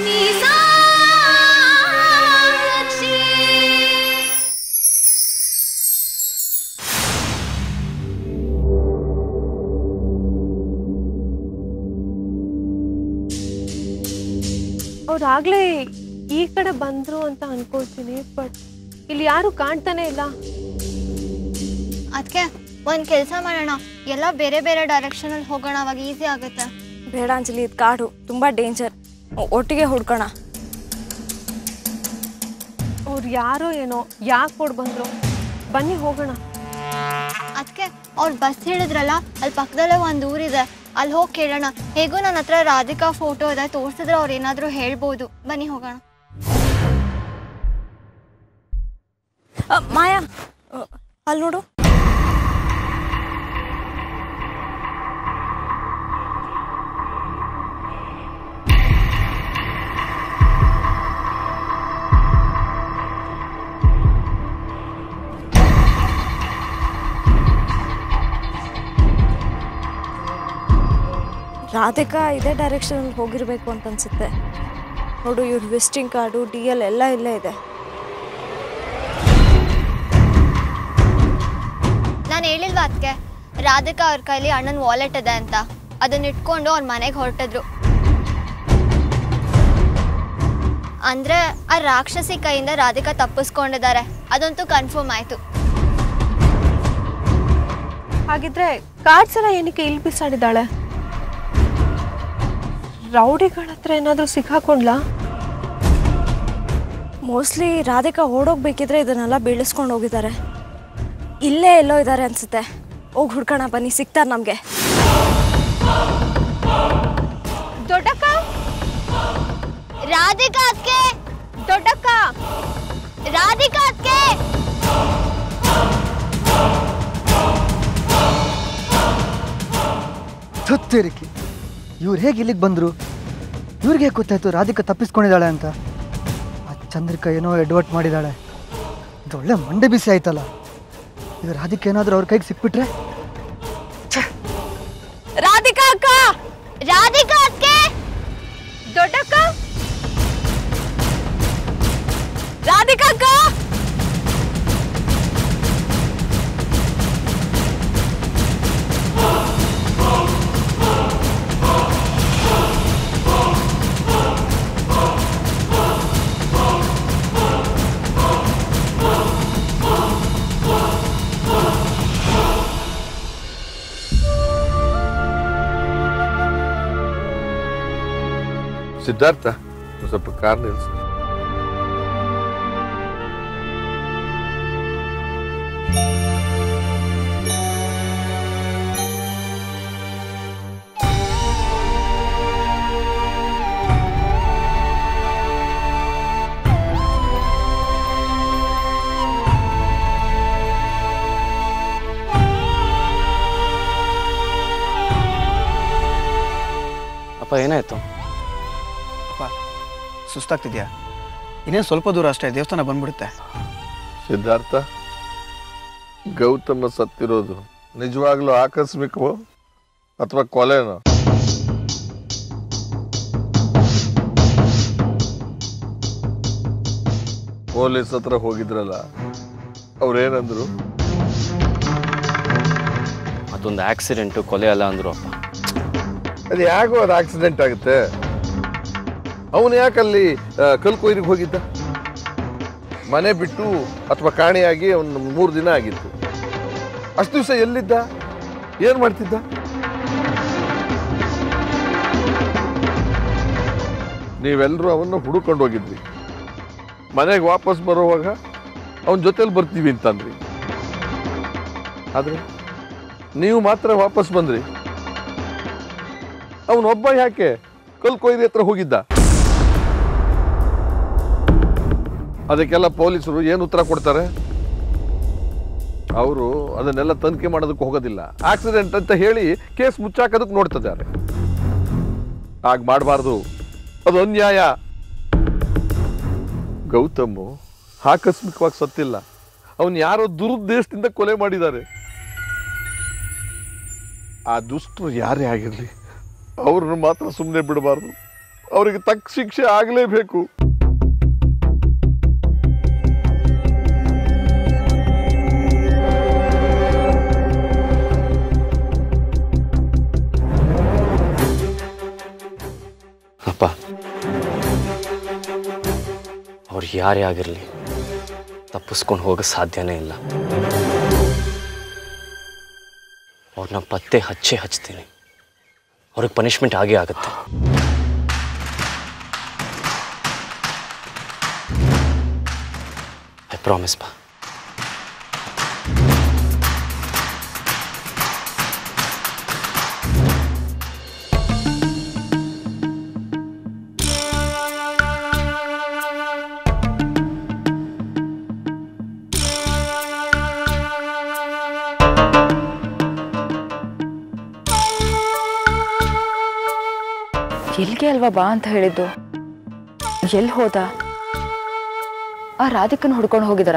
ಅವ್ರಾಗ್ಲೇ ಈ ಕಡೆ ಬಂದ್ರು ಅಂತ ಅನ್ಕೊಳ್ತೀನಿ ಬಟ್ ಇಲ್ಲಿ ಯಾರು ಕಾಣ್ತಾನೆ ಇಲ್ಲ ಅದಕ್ಕೆ ಒಂದು ಕೆಲಸ ಮಾಡೋಣ ಎಲ್ಲ ಬೇರೆ ಬೇರೆ ಡೈರೆಕ್ಷನಲ್ಲಿ ಹೋಗೋಣ ಅವಾಗ ಈಸಿ ಆಗುತ್ತೆ ಬೇಡ ಅಂಜಲಿ ಇದು ಕಾಡು ತುಂಬ ಡೇಂಜರ್ ಒಟ್ಟಿಗೆ ಹುಡ್ಕೋಣ ಅವ್ರು ಯಾರೋ ಏನೋ ಯಾಕೆ ಓಡ್ ಬಂದ್ರು ಬನ್ನಿ ಹೋಗೋಣ ಅದಕ್ಕೆ ಅವ್ರು ಬಸ್ ಹಿಡಿದ್ರಲ್ಲ ಅಲ್ಲಿ ಪಕ್ಕದಲ್ಲೇ ಒಂದು ಊರಿದೆ ಅಲ್ಲಿ ಹೋಗಿ ಕೇಳೋಣ ಹೇಗೂ ನನ್ನ ಹತ್ರ ರಾಧಿಕಾ ಫೋಟೋ ಇದೆ ತೋರಿಸಿದ್ರೆ ಅವ್ರು ಏನಾದರೂ ಹೇಳ್ಬೋದು ಬನ್ನಿ ಹೋಗೋಣ ಅ, ಮಾಯಾ ಅಲ್ಲಿ ನೋಡು ರಾಧಿಕಾ ಇದೇ ಡೈರೆಕ್ಷನಲ್ಲಿ ಹೋಗಿರ್ಬೇಕು ಅಂತ ಅನ್ಸುತ್ತೆ ನೋಡು ಇವ್ರ ವಿಸಿಟಿಂಗ್ ಕಾರ್ಡು ಡಿ ಎಲ್ ಎಲ್ಲ ಇಲ್ಲೇ ಇದೆ ನಾನು ಹೇಳಿಲ್ವಾ ಅದಕ್ಕೆ ರಾಧಿಕಾ ಅವ್ರ ಕೈಲಿ ಅಣ್ಣನ ವಾಲೆಟ್ ಇದೆ ಅಂತ ಅದನ್ನ ಇಟ್ಕೊಂಡು ಅವ್ರ ಮನೆಗೆ ಹೊರಟಿದ್ರು ಅಂದ್ರೆ ಆ ರಾಕ್ಷಸಿ ಕೈಯಿಂದ ರಾಧಿಕಾ ತಪ್ಪಿಸ್ಕೊಂಡಿದ್ದಾರೆ ಅದಂತೂ ಕನ್ಫರ್ಮ್ ಆಯ್ತು ಹಾಗಿದ್ರೆ ಕಾರ್ಡ್ಸ್ ಎಲ್ಲ ಏನಕ್ಕೆ ಇಲ್ಲಿ ಬಿಸಾಡಿದ್ದಾಳೆ ರೌಡಿಗಳ ಹತ್ರ ಏನಾದರೂ ಸಿಕ್ಕಾಕೊಂಡ್ಲಾ ಮೋಸ್ಟ್ಲಿ ರಾಧಿಕಾ ಓಡೋಗ್ಬೇಕಿದ್ರೆ ಇದನ್ನೆಲ್ಲ ಬೀಳಿಸ್ಕೊಂಡು ಹೋಗಿದ್ದಾರೆ ಇಲ್ಲೇ ಎಲ್ಲೋ ಇದ್ದಾರೆ ಅನ್ಸುತ್ತೆ ಹೋಗಿ ಹುಡ್ಕೋಣ ಬನ್ನಿ ಸಿಗ್ತಾರೆ ನಮಗೆ ದೊಡ್ಡಕ್ಕ ರಾಧಿಕಾ ಅದಕ್ಕೆ ದೊಡ್ಡಕ್ಕ ರಾಧಿಕಾ ಅದಕ್ಕೆ ಥತ್ತೇರಿಕೆ ಇವ್ರು ಹೇಗೆ ಇಲ್ಲಿಗೆ ಬಂದರು ಇವ್ರಿಗೆ ಹೇಗೆ ಗೊತ್ತಾಯ್ತು ರಾಧಿಕಾ ತಪ್ಪಿಸ್ಕೊಂಡಿದ್ದಾಳೆ ಅಂತ ಆ ಚಂದ್ರಿಕಾ ಏನೋ ಎಡ್ವರ್ಟ್ ಮಾಡಿದ್ದಾಳೆ ಇದು ಒಳ್ಳೆ ಮಂಡೆ ಬಿಸಿ ಆಯ್ತಲ್ಲ ಈಗ ರಾಧಿಕಾ ಏನಾದರೂ ಅವ್ರ ಕೈಗೆ ಸಿಕ್ಬಿಟ್ರೆ ರಾಧಿಕಾ ಅಕ್ಕ ರಾಧಿಕಾ ಅದಕ್ಕೆ ದೊಡ್ಡಕ್ಕ ರಾಧಿಕಾ ಅಕ್ಕ ಸಿದ್ಧಾರ್ಥ ಒಂದ್ ಸ್ವಲ್ಪ ಕಾರ್ ನಿಲ್ಸು ಅಪ್ಪ ಏನಾಯ್ತು ಅಪ್ಪ ಸುಸ್ತಾಗ್ತಿದ್ಯಾ ಇನ್ನೇನು ಸ್ವಲ್ಪ ದೂರ ಅಷ್ಟೇ ದೇವಸ್ಥಾನ ಬಂದ್ಬಿಡುತ್ತೆ ಸಿದ್ಧಾರ್ಥ ಗೌತಮ ಸತ್ತಿರೋದು ನಿಜವಾಗ್ಲೂ ಆಕಸ್ಮಿಕವೋ ಅಥವಾ ಕೊಲೆನೋ ಪೊಲೀಸ್ ಹತ್ರ ಹೋಗಿದ್ರಲ್ಲ ಅವ್ರೇನಂದ್ರು ಅದೊಂದು ಆಕ್ಸಿಡೆಂಟು ಕೊಲೆ ಅಲ್ಲ ಅಂದರು ಅಪ್ಪ ಅದು ಯಾಕೋ ಅದು ಆಕ್ಸಿಡೆಂಟ್ ಆಗುತ್ತೆ ಅವನು ಯಾಕಲ್ಲಿ ಕಲ್ಕೊಯ್ರಿಗೆ ಹೋಗಿದ್ದ ಮನೆ ಬಿಟ್ಟು ಅಥವಾ ಕಾಣೆಯಾಗಿ ಅವನು ಮೂರು ದಿನ ಆಗಿತ್ತು ಅಷ್ಟು ದಿವಸ ಎಲ್ಲಿದ್ದ ಏನು ಮಾಡ್ತಿದ್ದ ನೀವೆಲ್ಲರೂ ಅವನ್ನ ಹುಡುಕೊಂಡು ಹೋಗಿದ್ರಿ ಮನೆಗೆ ವಾಪಸ್ ಬರುವಾಗ ಅವನ ಜೊತೆಲಿ ಬರ್ತೀವಿ ಅಂತಂದ್ರಿ ಆದ್ರೆ ನೀವು ಮಾತ್ರ ವಾಪಸ್ ಬಂದ್ರಿ ಅವನೊಬ್ಬ ಯಾಕೆ ಕಲ್ ಕೊಯ್ರಿ ಹತ್ರ ಹೋಗಿದ್ದ ಅದಕ್ಕೆಲ್ಲ ಪೊಲೀಸರು ಏನು ಉತ್ತರ ಕೊಡ್ತಾರೆ ಅವರು ಅದನ್ನೆಲ್ಲ ತನಿಖೆ ಮಾಡೋದಕ್ಕೆ ಹೋಗೋದಿಲ್ಲ ಆಕ್ಸಿಡೆಂಟ್ ಅಂತ ಹೇಳಿ ಕೇಸ್ ಮುಚ್ಚಾಕೋದಕ್ಕೆ ನೋಡ್ತಿದ್ದಾರೆ ಹಾಗೆ ಮಾಡಬಾರ್ದು ಅದು ಅನ್ಯಾಯ ಗೌತಮ್ ಆಕಸ್ಮಿಕವಾಗಿ ಸತ್ತಿಲ್ಲ ಅವನು ಯಾರೋ ದುರುದ್ದೇಶದಿಂದ ಕೊಲೆ ಮಾಡಿದ್ದಾರೆ ಆ ದುಷ್ಟರು ಯಾರೇ ಆಗಿರಲಿ ಅವ್ರನ್ನ ಮಾತ್ರ ಸುಮ್ಮನೆ ಬಿಡಬಾರ್ದು ಅವ್ರಿಗೆ ತಕ್ಕ ಶಿಕ್ಷೆ ಆಗಲೇಬೇಕು ಅಪ್ಪ ಅವ್ರು ಯಾರೇ ಆಗಿರಲಿ ತಪ್ಪಿಸ್ಕೊಂಡು ಹೋಗೋ ಸಾಧ್ಯನೇ ಇಲ್ಲ ಅವ್ರನ್ನ ಪತ್ತೆ ಹಚ್ಚೇ ಹಚ್ತೀನಿ ಅವ್ರಿಗೆ ಪನಿಷ್ಮೆಂಟ್ ಆಗೇ ಆಗುತ್ತೆ ಐ ಪ್ರಾಮಿಸ್ ಬಾ ಎಲ್ಲಿಗೆ ಅಲ್ವಾ ಬಾ ಅಂತ ಹೇಳಿದ್ದು ಎಲ್ಲಿ ಹೋದ ಆ ರಾಧಿಕನ್ ಹುಡ್ಕೊಂಡು ಹೋಗಿದಾರ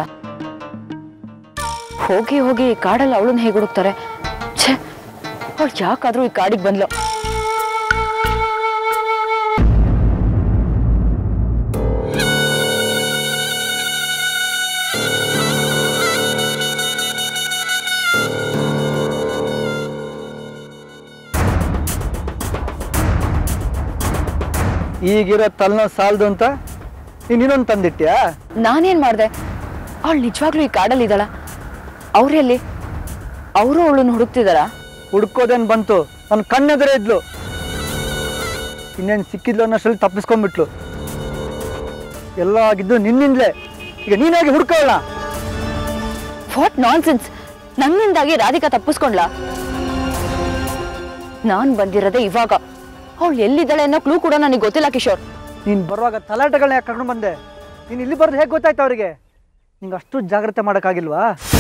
ಹೋಗಿ ಹೋಗಿ ಈ ಕಾಡಲ್ಲಿ ಅವಳನ್ನ ಹೇಗೆ ಹುಡುಕ್ತಾರೆ ಛೇ ಅವಳು ಯಾಕಾದ್ರೂ ಈ ಕಾಡಿಗೆ ಬಂದ್ಲು ಈಗಿರೋ ತಲೆನೋ ಸಾಲದು ಅಂತ ನೀನು ಇನ್ನೊಂದು ತಂದಿಟ್ಯಾ ನಾನೇನ್ ಮಾಡ್ದೆ ಅವಳು ನಿಜವಾಗ್ಲೂ ಈ ಕಾಡಲ್ಲಿ ಇದ್ದಾಳ ಅವ್ರೆಲ್ಲಿ ಅವರು ಅವಳನ್ನ ಹುಡುಕ್ತಿದಾರ ಹುಡ್ಕೋದೇನು ಬಂತು ನನ್ನ ಕಣ್ಣೆದುರೇ ಇದ್ಲು ಇನ್ನೇನು ಸಿಕ್ಕಿದ್ಲು ಅನ್ನೋಷ್ಟರಲ್ಲಿ ತಪ್ಪಿಸ್ಕೊಂಡ್ಬಿಟ್ಲು ಎಲ್ಲ ಆಗಿದ್ದು ನಿನ್ನಿಂದಲೇ ಈಗ ನೀನಾಗಿ ಹುಡ್ಕೊಳ್ಳ ವಾಟ್ ನಾನ್ಸೆನ್ಸ್ ನನ್ನಿಂದಾಗಿ ರಾಧಿಕಾ ತಪ್ಪಿಸ್ಕೊಂಡ್ಲ ನಾನ್ ಬಂದಿರೋದೇ ಇವಾಗ ಅವಳು ಎಲ್ಲಿದ್ದಾಳೆ ಅನ್ನೋ ಕ್ಲೂ ಕೂಡ ನನಗೆ ಗೊತ್ತಿಲ್ಲ ಕಿಶೋರ್ ನೀನು ಬರುವಾಗ ತಲಾಟೆಗಳನ್ನ ಯಾಕೆ ಕರ್ಕೊಂಡು ಬಂದೆ ನೀನು ಇಲ್ಲಿ ಬರೋದು ಹೇಗೆ ಗೊತ್ತಾಯ್ತು ಅವರಿಗೆ ನಿಂಗೆ ಅಷ್ಟು ಜಾಗ್ರತೆ ಮಾಡೋಕ್ಕಾಗಿಲ್ವಾ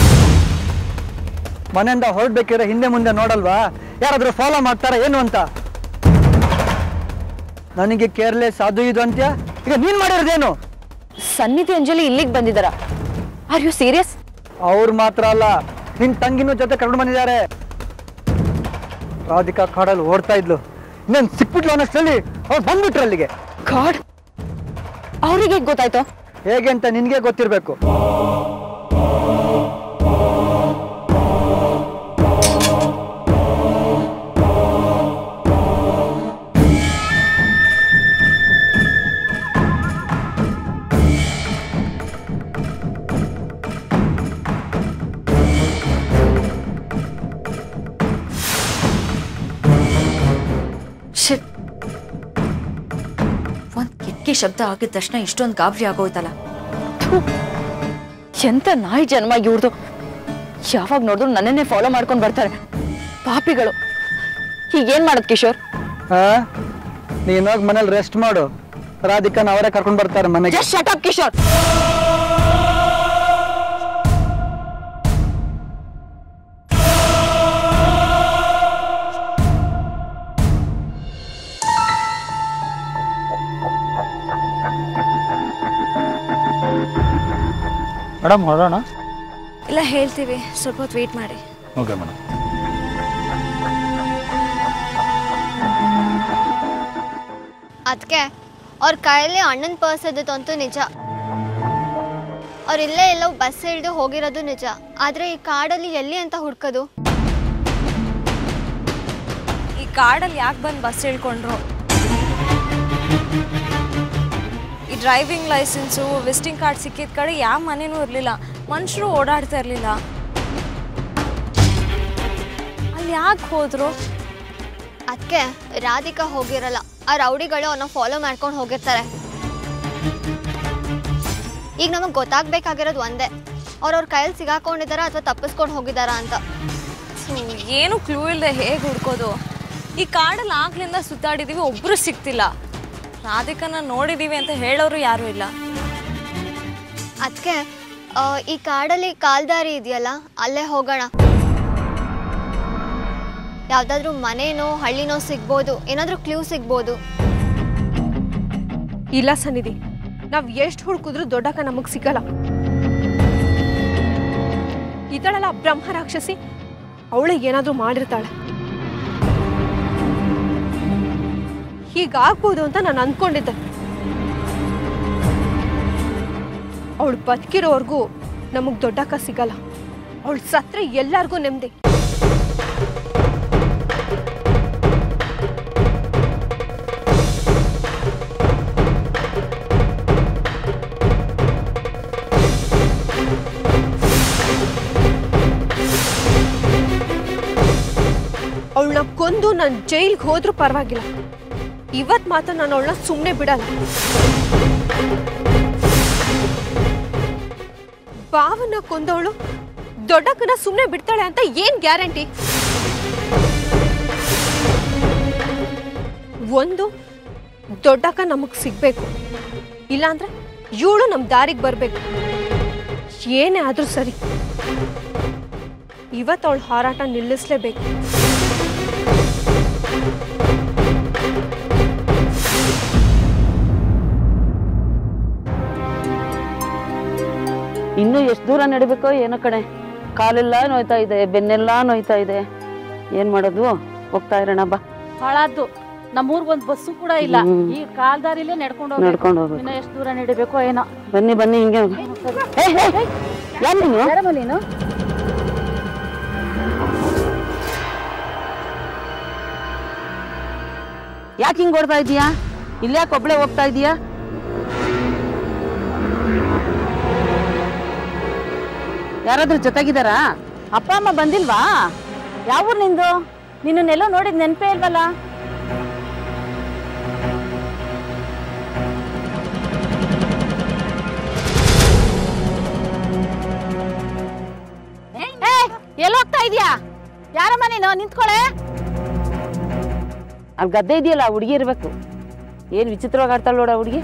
ಮನೆಯಿಂದ ಹೊರಡ್ಬೇಕಿದ್ರೆ ಹಿಂದೆ ಮುಂದೆ ನೋಡಲ್ವಾ ಯಾರಾದರೂ ಫಾಲೋ ಮಾಡ್ತಾರಾ ಏನು ಅಂತ ನನಗೆ ಕೇರ್ಲೆಸ್ ಅದು ಇದು ಅಂತ್ಯ ಈಗ ನೀನು ಮಾಡಿರೋದೇನು ಸನ್ನಿಧಿ ಅಂಜಲಿ ಇಲ್ಲಿಗೆ ಬಂದಿದ್ದಾರ ಆರ್ ಯು ಸೀರಿಯಸ್ ಅವ್ರು ಮಾತ್ರ ಅಲ್ಲ ನಿನ್ನ ತಂಗಿನೂ ಜೊತೆ ಕರ್ಕೊಂಡು ಬಂದಿದ್ದಾರೆ ರಾಧಿಕಾ ಕಾಡಲ್ಲಿ ಓಡ್ತಾ ಇದ್ಲು ಇನ್ನೇನು ಸಿಕ್ಬಿಟ್ಲು ಅನ್ನೋಷ್ಟರಲ್ಲಿ ಅವ್ರು ಬಂದ್ಬಿಟ್ರು ಅಲ್ಲಿಗೆ ಗಾಡ್ ಅವ್ರಿಗೆ ಗೊತ್ತಾಯ್ತು ಹೇಗೆ ಅಂತ ನಿನಗೆ ಗೊತ್ತಿರಬೇಕು ಶಿಟ್ ಒಂದ್ ಕಿಟಕಿ ಶಬ್ದ ಆಗಿದ ತಕ್ಷಣ ಇಷ್ಟೊಂದು ಗಾಬರಿ ಆಗೋಯ್ತಲ್ಲ ಎಂತ ನಾಯಿ ಜನ್ಮ ಇವ್ರದು ಯಾವಾಗ ನೋಡಿದ್ರು ನನ್ನನ್ನೇ ಫಾಲೋ ಮಾಡ್ಕೊಂಡು ಬರ್ತಾರೆ ಪಾಪಿಗಳು ಹೀಗೇನ್ ಮಾಡೋದು ಕಿಶೋರ್ ಹಾ ನೀನು ಹೋಗಿ ಮನೇಲಿ ರೆಸ್ಟ್ ಮಾಡು ರಾಧಿಕಾನ ಅವರೇ ಕರ್ಕೊಂಡು ಬರ್ತಾರೆ ಮನೆಗೆ just shut up Kishore madam ಹೊರಡೋಣ ಇಲ್ಲ ಹೇಳ್ತೀವಿ ಸ್ವಲ್ಪ ಹೊತ್ತು ವೇಟ್ ಮಾಡಿ ಓಕೆ ಮೇಡಮ್ ಅದಕ್ಕೆ ಅವ್ರ ಕೈಯಲ್ಲಿ ಅಣ್ಣನ ಪರ್ಸ್ ಇದ್ದಿತ್ತಂತೂ ನಿಜ ಅವ್ರು ಇಲ್ಲೇ ಎಲ್ಲೋ ಬಸ್ ಹಿಡಿದು ಹೋಗಿರೋದು ನಿಜ ಆದ್ರೆ ಈ ಕಾಡಲ್ಲಿ ಎಲ್ಲಿ ಅಂತ ಹುಡ್ಕೋದು ಈ ಕಾಡಲ್ಲಿ ಯಾಕೆ ಬಂದು ಬಸ್ ಹೇಳ್ಕೊಂಡ್ರು ಈ ಡ್ರೈವಿಂಗ್ ಲೈಸೆನ್ಸು ವಿಸಿಟಿಂಗ್ ಕಾರ್ಡ್ ಸಿಕ್ಕಿದ ಕಡೆ ಯಾವ ಮನೇನೂ ಇರಲಿಲ್ಲ ಮನುಷ್ಯರು ಓಡಾಡ್ತಾ ಇರಲಿಲ್ಲ ಅಲ್ಲಿ ಯಾಕೆ ಹೋದ್ರು ಅದಕ್ಕೆ ರಾಧಿಕಾ ಹೋಗಿರಲ್ಲ ಆ ರೌಡಿಗಳು ಅವನ್ನ ಫಾಲೋ ಮಾಡ್ಕೊಂಡು ಹೋಗಿರ್ತಾರೆ ಈಗ ನಮಗೆ ಗೊತ್ತಾಗ್ಬೇಕಾಗಿರೋದು ಒಂದೇ ಅವ್ರವ್ರ ಕೈಯಲ್ಲಿ ಸಿಗಾಕೊಂಡಿದಾರ ಅಥವಾ ತಪ್ಪಿಸ್ಕೊಂಡು ಹೋಗಿದಾರ ಅಂತ ಥು, ಏನು ಕ್ಲೂ ಇಲ್ಲದೆ ಹೇಗೆ ಹುಡ್ಕೋದು ಈ ಕಾಡಲ್ಲಿ ಆಗ್ಲಿಂದ ಸುತ್ತಾಡಿದೀವಿ ಒಬ್ರು ಸಿಗ್ತಿಲ್ಲ ರಾಧಿಕನ ನೋಡಿದೀವಿ ಅಂತ ಹೇಳೋರು ಯಾರು ಇಲ್ಲ ಅದಕ್ಕೆ ಈ ಕಾಡಲ್ಲಿ ಕಾಲ್ದಾರಿ ಇದೆಯಲ್ಲ ಅಲ್ಲೇ ಹೋಗೋಣ ಯಾವ್ದಾದ್ರೂ ಮನೇನೋ ಹಳ್ಳಿನೋ ಸಿಗ್ಬೋದು ಏನಾದ್ರೂ ಕ್ಲೂ ಸಿಗ್ಬೋದು ಇಲ್ಲ ಸನ್ನಿಧಿ ನಾವ್ ಎಷ್ಟು ಹುಡುಕಿದ್ರು ದೊಡ್ಡಕ್ಕ ನಮಗ್ ಸಿಗಲ್ಲ ಇದಳಲ್ಲ ಬ್ರಹ್ಮ ರಾಕ್ಷಸಿ ಅವಳಿಗೆ ಏನಾದ್ರೂ ಮಾಡಿರ್ತಾಳೆ ಹೀಗಾಗ್ಬೋದು ಅಂತ ನಾನು ಅಂದ್ಕೊಂಡಿದ್ದೆ ಅವಳು ಬದುಕಿರೋವರೆಗೂ ನಮಗೆ ದೊಡ್ಡಕ್ಕ ಸಿಗಲ್ಲ ಅವಳು ಸತ್ರೆ ಎಲ್ಲರಿಗೂ ನೆಮ್ಮದಿ ಅವಳನ್ನ ಕೊಂದು ನಾನು ಜೈಲ್ಗೆ ಹೋದ್ರೂ ಪರವಾಗಿಲ್ಲ ಇವತ್ತು ಮಾತ್ರ ನಾನು ಅವಳನ್ನ ಸುಮ್ಮನೆ ಬಿಡಲ್ಲ ಭಾವನ ಕೊಂದವಳು ದೊಡ್ಡಕ್ಕನ ಸುಮ್ಮನೆ ಬಿಡ್ತಾಳೆ ಅಂತ ಏನ್ ಗ್ಯಾರಂಟಿ ಒಂದು ದೊಡ್ಡಕ್ಕ ನಮಗ್ ಸಿಗ್ಬೇಕು ಇಲ್ಲಾಂದ್ರೆ ಇವಳು ನಮ್ಮ ದಾರಿಗೆ ಬರ್ಬೇಕು ಏನೇ ಆದ್ರೂ ಸರಿ ಇವತ್ತು ಅವಳ ಹಾರಾಟ ನಿಲ್ಲಿಸ್ಲೇಬೇಕು ಇನ್ನೂ ಎಷ್ಟು ದೂರ ನಡಿಬೇಕೋ ಏನೋ ಕಣೆ ಕಾಲೆಲ್ಲ ನೋಯ್ತಾ ಇದೆ ಬೆನ್ನೆಲ್ಲ ನೋಯ್ತಾ ಇದೆ ಏನ್ ಮಾಡೋದು ಹೋಗ್ತಾ ಇರೋಣ ಬಾ ಹಾಳಾದ್ದು ನಮ್ಮೂರ್ಗೊಂದ್ ಬಸ್ಸು ಕೂಡ ಇಲ್ಲ ಹ್ಮ್. ಈ ಕಾಲ್ದಾರಿಲೇ ನಡ್ಕೊಂಡು ನಡ್ಕೊಂಡು ಹೋಗ್ಬೇಕು. ಇನ್ನ ಎಷ್ಟು ದೂರ ನಡಿಬೇಕೋ ಏನೋ ಬನ್ನಿ ಬನ್ನಿ ಹಿಂಗೆ ಹೇ, ಹೇ, ಹೇ. ಯಾರ್ ನೀನು ಯಾರಮ್ಮ ನೀನು ಯಾಕೆ ಹಿಂಗ್ ಓಡ್ತಾ ಇದೀಯಾ ಇಲ್ಯಾಕೆ ಒಬ್ಳೆ ಹೋಗ್ತಾ ಇದೀಯಾ ಯಾರಾದ್ರೂ ಜೊತೆಗಿದಾರಾ ಅಪ್ಪ ಅಮ್ಮ ಬಂದಿಲ್ವಾ ಯಾವ ಊರ್ ನಿಂದು ನಿನ್ನನ್ನೆಲ್ಲೋ ನೋಡಿದ್ ನೆನ್ಪೇ ಇಲ್ವಲ್ಲ ಎಲ್ಲ ಹೋಗ್ತಾ ಇದೀಯಾ ಯಾರಮ್ಮ ನೀನು ನಿಂತ್ಕೊಳೆ ಅಲ್ಲಿ ಗದ್ದೆ ಇದೆಯಲ್ಲ ಹುಡುಗಿ ಇರ್ಬೇಕು ಏನ್ ವಿಚಿತ್ರವಾಗಿ ಆಡ್ತಾಳ ನೋಡ ಹುಡುಗಿ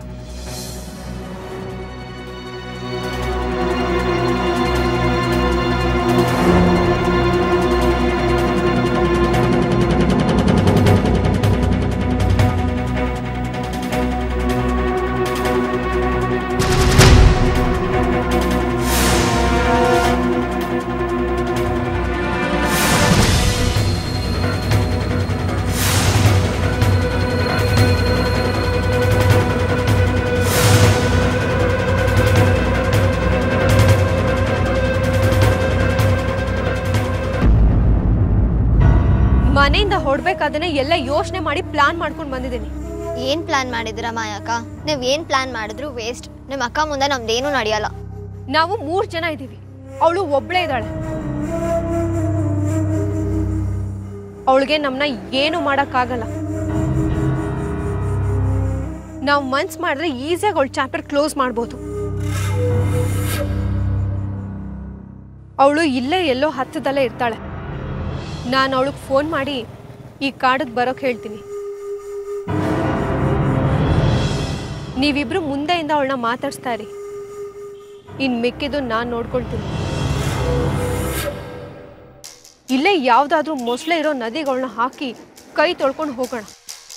ಮನೆಯಿಂದ ಹೊಡ್ಬೇಕಾದ್ರೆ ಎಲ್ಲ ಯೋಚನೆ ಮಾಡಿ ಪ್ಲಾನ್ ಮಾಡ್ಕೊಂಡು ಬಂದಿದ್ದೀನಿ ಏನ್ ಪ್ಲಾನ್ ಮಾಡಿದಿರ ಮಾಯಕ್ಕ ನೀವ್ ಏನ್ ಪ್ಲಾನ್ ಮಾಡಿದ್ರು ವೇಸ್ಟ್ ನಿಮ್ಮ ಅಕ್ಕ ಮುಂದೆ ನಮ್ದೇನು ನಡೆಯಲ್ಲ ನಾವು ಮೂರ್ ಜನ ಇದ್ದೀವಿ ಅವಳು ಒಬ್ಳೇ ಇದ್ದಾಳೆ ಅವಳಿಗೆ ನಮ್ಮನ್ನ ಏನು ಮಾಡೋಕ್ಕಾಗಲ್ಲ ನಾವು ಮನ್ಸ್ ಮಾಡಿದ್ರೆ ಈಸಿಯಾಗಿ ಅವಳ ಚಾಪ್ಟರ್ ಕ್ಲೋಸ್ ಮಾಡ್ಬೋದು ಅವಳು ಇಲ್ಲೇ ಎಲ್ಲೋ ಹತ್ತದಲ್ಲೇ ಇರ್ತಾಳೆ ನಾನು ಅವಳಿಗೆ ಫೋನ್ ಮಾಡಿ ಈ ಕಾಡಿಗೆ ಬರೋಕೆ ಹೇಳ್ತೀನಿ ನೀವಿಬ್ರು ಮುಂದೆಯಿಂದ ಅವಳನ್ನ ಮಾತಾಡ್ಸ್ತಾ ಇರಿ ಇನ್ ಮಿಕ್ಕಿದ್ದು ನಾನು ನೋಡ್ಕೊಳ್ತೀನಿ ಇಲ್ಲೇ ಯಾವ್ದಾದ್ರೂ ಮೊಸಳೆ ಇರೋ ನದಿಗಳನ್ನ ಹಾಕಿ ಕೈ ತೊಳ್ಕೊಂಡು ಹೋಗೋಣ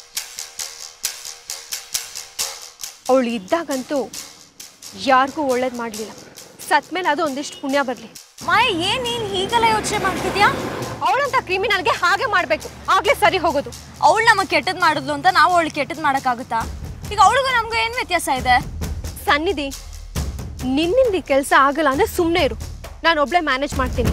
ಅವಳು ಇದ್ದಾಗಂತೂ ಯಾರಿಗೂ ಒಳ್ಳೇದು ಮಾಡಲಿಲ್ಲ ಸತ್ಮೇಲೆ ಅದು ಒಂದಿಷ್ಟು ಪುಣ್ಯ ಬರಲಿ ಮಾಯ ಏನ್ ನೀನ್ ಹೀಗೆಲ್ಲ ಯೋಚನೆ ಮಾಡ್ತಿದ್ಯಾ ಅವಳಂತ ಕ್ರಿಮಿನಲ್ಗೆ ಹಾಗೆ ಮಾಡಬೇಕು ಆಗ್ಲೇ ಸರಿ ಹೋಗೋದು ಅವಳು ನಮಗೆ ಕೆಟ್ಟದ್ ಮಾಡಿದ್ಲು ಅಂತ ನಾವು ಅವಳು ಕೆಟ್ಟದ್ ಮಾಡಕ್ಕಾಗುತ್ತಾ ಈಗ ಅವಳಿಗೂ ನಮ್ಗೂ ಏನ್ ವ್ಯತ್ಯಾಸ ಇದೆ ಸನ್ನಿಧಿ ನಿನ್ನಿಂದ ಈ ಕೆಲಸ ಆಗಲ್ಲ ಅಂದ್ರೆ ಸುಮ್ಮನೆ ಇರು ನಾನು ಒಬ್ಳೆ ಮ್ಯಾನೇಜ್ ಮಾಡ್ತೀನಿ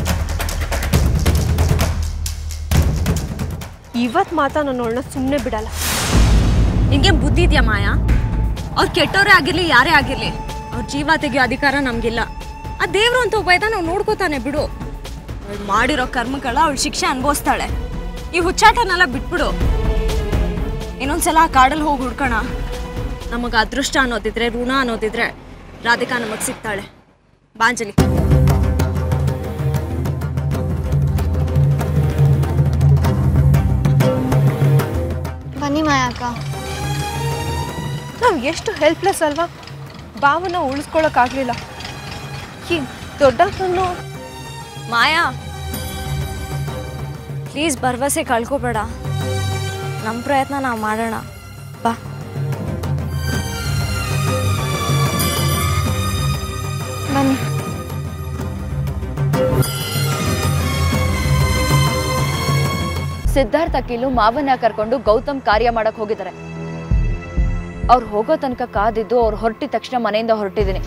ಇವತ್ತು ಮಾತ್ರ ನಾನು ಅವಳನ್ನ ಸುಮ್ಮನೆ ಬಿಡಲ್ಲ ನಿನ್ಗೆ ಬುದ್ಧಿ ಇದೆಯಾ ಮಾಯಾ ಅವ್ರು ಕೆಟ್ಟವರೇ ಆಗಿರ್ಲಿ ಯಾರೇ ಆಗಿರ್ಲಿ ಅವ್ರ ಜೀವ ತೆಗಿಯೋ ಅಧಿಕಾರ ನಮ್ಗಿಲ್ಲ ಆ ದೇವ್ರು ಅಂತ ಒಬ್ಬ ಇದ್ದ ನಾವು ನೋಡ್ಕೋತಾನೆ ಬಿಡು ಅವ್ಳು ಮಾಡಿರೋ ಕರ್ಮಗಳ ಅವಳು ಶಿಕ್ಷೆ ಅನುಭವಿಸ್ತಾಳೆ ಈ ಹುಚ್ಚಾಟನೆಲ್ಲ ಬಿಟ್ಬಿಡು ಇನ್ನೊಂದ್ಸಲ ಆ ಕಾಡಲ್ಲಿ ಹೋಗಿ ಹುಡ್ಕೋಣ ನಮಗೆ ಅದೃಷ್ಟ ಅನ್ನೋದಿದ್ರೆ ಋಣ ಅನ್ನೋದಿದ್ರೆ ರಾಧಿಕಾ ನಮಗೆ ಸಿಗ್ತಾಳೆ ಬಾಂಜಲಿ ಬನ್ನಿ ಮಾಯಕ್ಕ ನಾವು ಎಷ್ಟು ಹೆಲ್ಪ್ಲೆಸ್ ಅಲ್ವಾ ಭಾವನ ಉಳಿಸ್ಕೊಳಕ್ಕಾಗ್ಲಿಲ್ಲ ಈ ದೊಡ್ಡಕ್ಕನ್ನು ಮಾಯಾ ಪ್ಲೀಸ್ ಭರವಸೆ ಕಳ್ಕೊಬೇಡ ನಮ್ಮ ಪ್ರಯತ್ನ ನಾವು ಮಾಡೋಣ ಬಾ ಬನ್ನಿ ಸಿದ್ಧಾರ್ಥ ಅಖಿಲು ಮಾವನ್ನ ಕರ್ಕೊಂಡು ಗೌತಮ್ ಕಾರ್ಯ ಮಾಡಕ್ ಹೋಗಿದ್ದಾರೆ ಅವ್ರು ಹೋಗೋ ತನಕ ಕಾದಿದ್ದು ಅವ್ರು ಹೊರಟಿದ ತಕ್ಷಣ ಮನೆಯಿಂದ ಹೊರಟಿದ್ದೀನಿ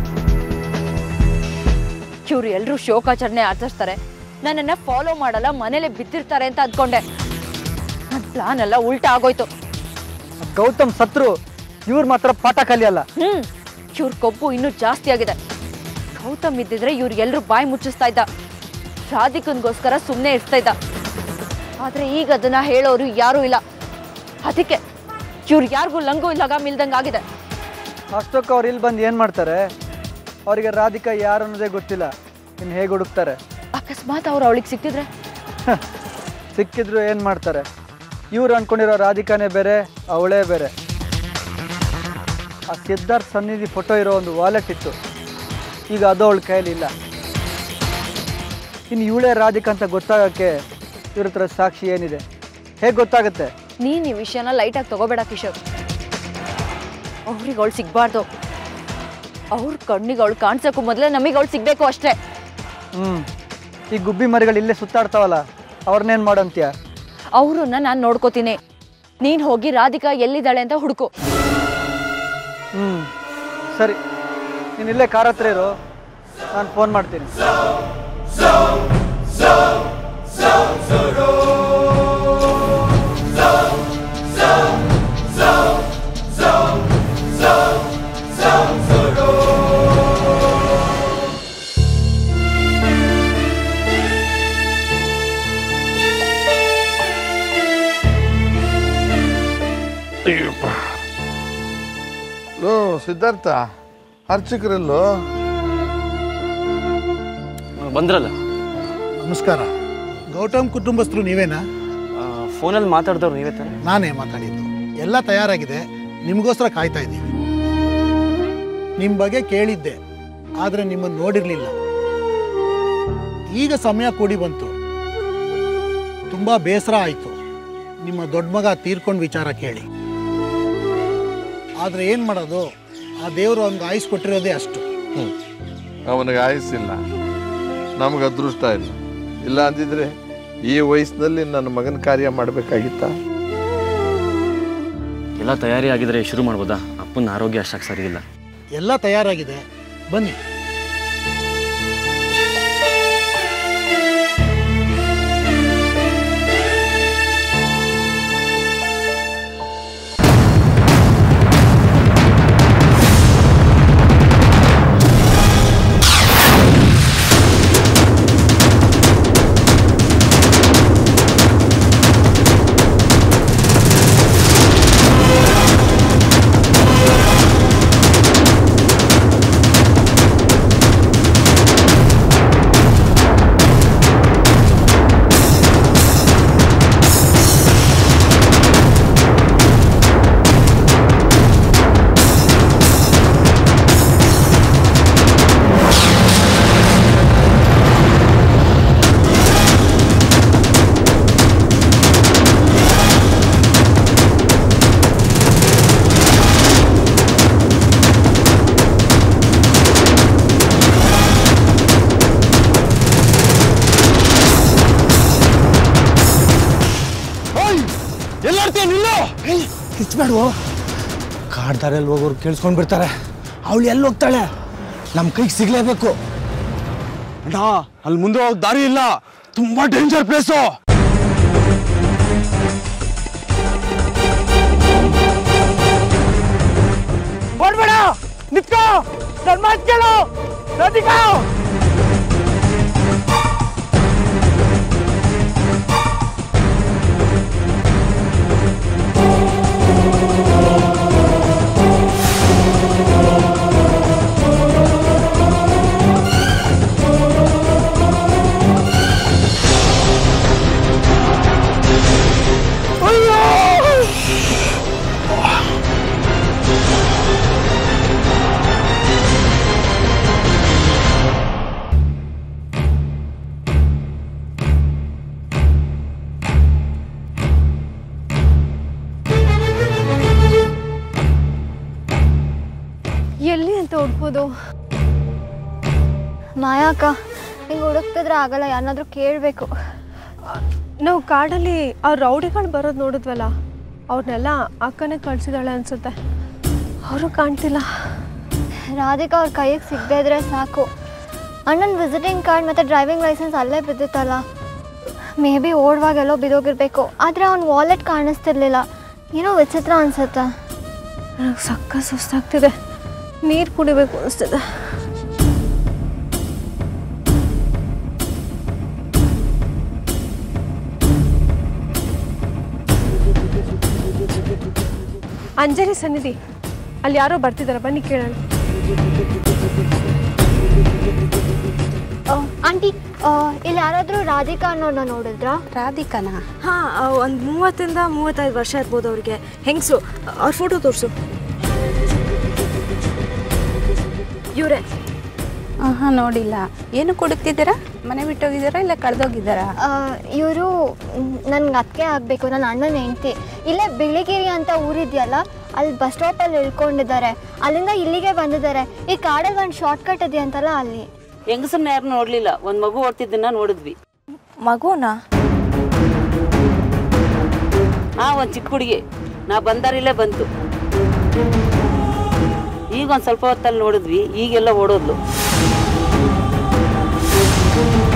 ಇವ್ರು ಎಲ್ರೂ ಶೋಕಾಚರಣೆ ಆಚರಿಸ್ತಾರೆ ನನ್ನನ್ನ ಫಾಲೋ ಮಾಡಲ್ಲ ಮನೇಲೆ ಬಿದ್ದಿರ್ತಾರೆ ಅಂತ ಅಂದ್ಕೊಂಡೆ ನನ್ನ ಪ್ಲಾನ್ ಎಲ್ಲ ಉಲ್ಟಾ ಆಗೋಯ್ತು ಗೌತಮ್ ಸತ್ರು ಇವ್ರು ಮಾತ್ರ ಪಾಠ ಕಲಿಯಲ್ಲ ಹ್ಮ್ ಇವ್ರ ಕೊಬ್ಬು ಇನ್ನೂ ಜಾಸ್ತಿ ಆಗಿದೆ ಗೌತಮ್ ಇದ್ದಿದ್ರೆ ಇವ್ರು ಎಲ್ರು ಬಾಯಿ ಮುಚ್ಚಿಸ್ತಾ ಇದ್ದ ರಾಧಿಕನ್ಗೋಸ್ಕರ ಸುಮ್ಮನೆ ಇರ್ತಾ ಇದ್ದ ಆದ್ರೆ ಈಗ ಅದನ್ನ ಹೇಳೋರು ಯಾರೂ ಇಲ್ಲ ಅದಕ್ಕೆ ಇವ್ರು ಯಾರಿಗೂ ಲಂಗು ಲಗಾಮ್ ಇಲ್ದಂಗ್ ಆಗಿದೆ ಅಷ್ಟಕ್ಕೆ ಅವ್ರು ಇಲ್ಲಿ ಬಂದು ಏನು ಮಾಡ್ತಾರೆ ಅವರಿಗೆ ರಾಧಿಕಾ ಯಾರು ಅನ್ನೋದೇ ಗೊತ್ತಿಲ್ಲ ಇನ್ನು ಹೇಗೆ ಹುಡುಕ್ತಾರೆ ಅಕಸ್ಮಾತ್ ಅವ್ರು ಅವಳಿಗೆ ಸಿಕ್ತಿದ್ರೆ ಸಿಕ್ಕಿದ್ರು ಏನು ಮಾಡ್ತಾರೆ ಇವ್ರು ಅನ್ಕೊಂಡಿರೋ ರಾಧಿಕಾನೇ ಬೇರೆ ಅವಳೇ ಬೇರೆ ಆ ಸಿದ್ಧಾರ್ಥ್ ಸನ್ನಿಧಿ ಫೋಟೋ ಇರೋ ಒಂದು ವಾಲೆಟ್ ಇತ್ತು ಈಗ ಅದು ಅವಳ ಕೈಯಲ್ಲಿ ಇಲ್ಲ ಇನ್ನು ಇವಳೇ ರಾಧಿಕಾ ಅಂತ ಗೊತ್ತಾಗಕ್ಕೆ ಇವ್ರ ಹತ್ರ ಸಾಕ್ಷಿ ಏನಿದೆ ಹೇಗೆ ಗೊತ್ತಾಗುತ್ತೆ ನೀನ್ ಈ ವಿಷಯನ ಲೈಟಾಗಿ ತಗೋಬೇಡ ಕಿಶೋರ್ ಅವ್ರಿಗೆ ಅವಳು ಸಿಗ್ಬಾರ್ದು ಅವ್ರ ಕಣ್ಣಿಗೆ ಅವಳು ಕಾಣ್ಸಕ್ಕೂ ಮೊದಲೇ ನಮಗೆ ಅವಳು ಸಿಗ್ಬೇಕು ಅಷ್ಟೇ ಹ್ಞೂ ಈ ಗುಬ್ಬಿ ಮರಿಗಳು ಇಲ್ಲೇ ಸುತ್ತಾಡ್ತಾವಲ್ಲ ಅವ್ರನ್ನೇನು ಮಾಡಂತೀಯ ಅವ್ರನ್ನ ನಾನು ನೋಡ್ಕೋತೀನಿ ನೀನ್ ಹೋಗಿ ರಾಧಿಕಾ ಎಲ್ಲಿದ್ದಾಳೆ ಅಂತ ಹುಡುಕು ಹ್ಞೂ ಸರಿ ನೀನು ಇಲ್ಲೇ ಕಾರ್ ಹತ್ರ ಇರು ನಾನು ಫೋನ್ ಮಾಡ್ತೀನಿ ಅಯ್ಯಪ್ಪ ಲೋ ಸಿದ್ಧಾರ್ಥ ಅರ್ಚಕರಲ್ಲೋ ಬಂದ್ರಲ್ಲ ನಮಸ್ಕಾರ ಗೌತಮ್ ಕುಟುಂಬಸ್ಥರು ನೀವೇನಾ ಫೋನಲ್ಲಿ ಮಾತಾಡಿದವ್ರು ನೀವೇ ತಾನೆ ನಾನೇ ಮಾತಾಡಿದ್ದು ಎಲ್ಲ ತಯಾರಾಗಿದೆ ನಿಮಗೋಸ್ಕರ ಕಾಯ್ತಾ ಇದ್ದೀವಿ ನಿಮ್ಮ ಬಗ್ಗೆ ಕೇಳಿದ್ದೆ ಆದರೆ ನಿಮ್ಮನ್ನು ನೋಡಿರಲಿಲ್ಲ ಈಗ ಸಮಯ ಕೂಡಿ ಬಂತು ತುಂಬ ಬೇಸರ ಆಯಿತು ನಿಮ್ಮ ದೊಡ್ಡ ಮಗ ತೀರ್ಕೊಂಡು ವಿಚಾರ ಕೇಳಿ ಆದರೆ ಏನು ಮಾಡೋದು ಆ ದೇವರು ಅವ್ನಿಗೆ ಆಯುಸ್ ಕೊಟ್ಟಿರೋದೇ ಅಷ್ಟು ಅವನಿಗೆ ಆಯಸ್ಸಿಲ್ಲ ನಮ್ಗೆ ಅದೃಷ್ಟ ಇಲ್ಲ ಇಲ್ಲ ಅಂದಿದ್ರೆ ಈ ವಯಸ್ಸಿನಲ್ಲಿ ನನ್ನ ಮಗನ ಕಾರ್ಯ ಮಾಡಬೇಕಾಗಿತ್ತ ಎಲ್ಲ ತಯಾರಿ ಆಗಿದ್ರೆ ಶುರು ಮಾಡ್ಬೋದಾ ಅಪ್ಪನ ಆರೋಗ್ಯ ಅಷ್ಟಾಗಿ ಸರಿ ಇಲ್ಲ ಎಲ್ಲ ತಯಾರಾಗಿದೆ ಬನ್ನಿ ಎಲ್ಲಾಡ್ತೀಯ ನಿಲ್ಲು ಕಿಚ್ಬೇಡುವ ಕಾಡ್ದಾರಲ್ಲಿ ಹೋಗೋರು ಕೇಳಿಸ್ಕೊಂಡು ಬಿಡ್ತಾರೆ ಅವಳು ಎಲ್ಲಿ ಹೋಗ್ತಾಳೆ ನಮ್ಮ ಕೈಗೆ ಸಿಗ್ಲೇಬೇಕು ಅಣ್ಣ ಅಲ್ಲಿ ಮುಂದೆ ಹೋಗ್ ದಾರಿ ಇಲ್ಲ ತುಂಬಾ ಡೇಂಜರ್ ಪ್ಲೇಸು ಓಡ್ಬೇಡ ನಿತ್ಕೋ ನನ್ ಮಾತು ಕೇಳು ರಾಧಿಕಾ ಎಲ್ಲಿ ಅಂತ ಹುಡ್ಬೋದು ಮಾಯಾಕ ಹಿಂಗೆ ಹುಡುಕ್ತಿದ್ರೆ ಆಗಲ್ಲ ಯಾರನ್ನಾದ್ರೂ ಕೇಳಬೇಕು ನಾವು ಕಾಡಲ್ಲಿ ಆ ರೌಡಿಗಳು ಬರೋದು ನೋಡಿದ್ವಲ್ಲ ಅವ್ರನ್ನೆಲ್ಲ ಅಕ್ಕನೇ ಕಳ್ಸಿದಾಳೆ ಅನ್ಸುತ್ತೆ ಅವರು ಕಾಣ್ತಿಲ್ಲ ರಾಧಿಕಾ ಅವ್ರ ಕೈಗೆ ಸಿಗದೇ ಇದ್ರೆ ಸಾಕು ಅಣ್ಣನ ವಿಸಿಟಿಂಗ್ ಕಾರ್ಡ್ ಮತ್ತು ಡ್ರೈವಿಂಗ್ ಲೈಸೆನ್ಸ್ ಅಲ್ಲೇ ಬಿದ್ದಿತ್ತಲ್ಲ ಮೇ ಬಿ ಓಡುವಾಗ ಎಲ್ಲೋ ಬಿದ್ದೋಗಿರ್ಬೇಕು ಆದರೆ ಅವ್ನ ವಾಲೆಟ್ ಕಾಣಿಸ್ತಿರ್ಲಿಲ್ಲ ಏನೋ ವಿಚಿತ್ರ ಅನ್ಸುತ್ತೆ ನನಗೆ ಸಕ್ಕ ಸುಸ್ತಾಗ್ತಿದೆ ನೀರು ಕುಡಿಬೇಕು ಅನಿಸ್ತಿದೆ ಅಂಜಲಿ ಸನ್ನಿಧಿ ಅಲ್ಲಿ ಯಾರೋ ಬರ್ತಿದ್ದಾರೆ ಬನ್ನಿ ಕೇಳೋಣ ಆಂಟಿ ಇಲ್ಲಿ ಯಾರಾದರೂ ರಾಧಿಕಾ ಅನ್ನೋರ್ನ ನೋಡಿದ್ರಾ ರಾಧಿಕಾನಾ ಹಾಂ ಒಂದು ಮೂವತ್ತಿಂದ ಮೂವತ್ತೈದು ವರ್ಷ ಇರ್ಬೋದು ಅವ್ರಿಗೆ ಹೆಂಗಸು ಅವ್ರ ಫೋಟೋ ತೋರಿಸು ಇವರೇ ಹಾಂ ನೋಡಿಲ್ಲ ಏನು ಕೊಡುತ್ತಿದ್ದೀರಾ ಮನೆ ಬಿಟ್ಟೋಗಿದ್ದೀರಾ ಇಲ್ಲ ಕಳೆದೋಗಿದ್ದಾರಾ ಇವರು ನನ್ಗೆ ಅದಕ್ಕೆ ಆಗಬೇಕು ನನ್ನ ಅಣ್ಣನ ಹೆಂಡ್ತಿ ಇಲ್ಲೇ ಬಿಳಿಗಿರಿ ಅಂತ ಊರಿದೆಯಲ್ಲ ಅಲ್ಲಿ ಬಸ್ ಸ್ಟಾಪಲ್ಲಿ ಇಳ್ಕೊಂಡಿದ್ದಾರೆ ಅಲ್ಲಿಂದ ಇಲ್ಲಿಗೆ ಬಂದಿದ್ದಾರೆ ಈ ಕಾಡಲ್ಲಿ ಒಂದು ಶಾರ್ಟ್ ಕಟ್ ಇದೆಯಂತಲ್ಲ ಅಲ್ಲಿ ಹೆಂಗಸನ್ನ ಯಾರು ನೋಡ್ಲಿಲ್ಲ ಒಂದ್ ಮಗು ಓಡ್ತಿದ್ದನ್ನ ನೋಡಿದ್ವಿ ಮಗುನಾ ಹಾ ಒಂದ್ ಚಿಕ್ಕ ಹುಡುಗಿ ನಾ ಬಂದಾರಿಲ್ಲೇ ಬಂತು ಈಗ ಒಂದ್ ಸ್ವಲ್ಪ ಹೊತ್ತಲ್ಲಿ ನೋಡಿದ್ವಿ ಈಗೆಲ್ಲ ಓಡೋದ್ಲು